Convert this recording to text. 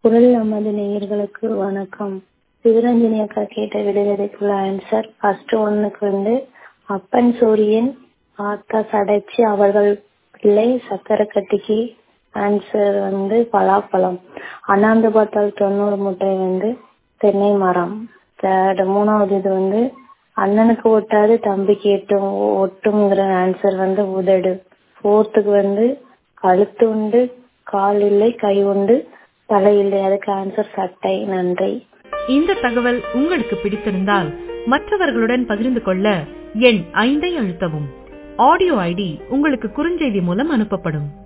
குரல் நமது நேயர்களுக்கு வணக்கம் சிவரஞ்சனி அக்கா கேட்ட விடுகதைக்குள்ள ஆன்சர் ஃபர்ஸ்ட் ஒன்னுக்கு வந்து அப்பன் சூரியன் ஆத்தா சடைச்சு அவர்கள் பிள்ளை சக்கரை கட்டிக்கு ஆன்சர் வந்து பலாப்பழம் அண்ணாந்து பார்த்தால் தொண்ணூறு முட்டை வந்து தென்னை மரம் தேர்ட் மூணாவது இது வந்து அண்ணனுக்கு ஒட்டாது தம்பிக்கு எட்டும் ஒட்டுங்கிற ஆன்சர் வந்து உதடு ஃபோர்த்துக்கு வந்து கழுத்து உண்டு கால் இல்லை கை உண்டு தலை இல்லை அதுக்கு ஆன்சர் சட்டை நன்றி இந்த தகவல் உங்களுக்கு பிடித்திருந்தால் மற்றவர்களுடன் பகிர்ந்து கொள்ள எண் ஐந்தை அழுத்தவும் ஆடியோ ஐடி உங்களுக்கு குறுஞ்செய்தி மூலம் அனுப்பப்படும்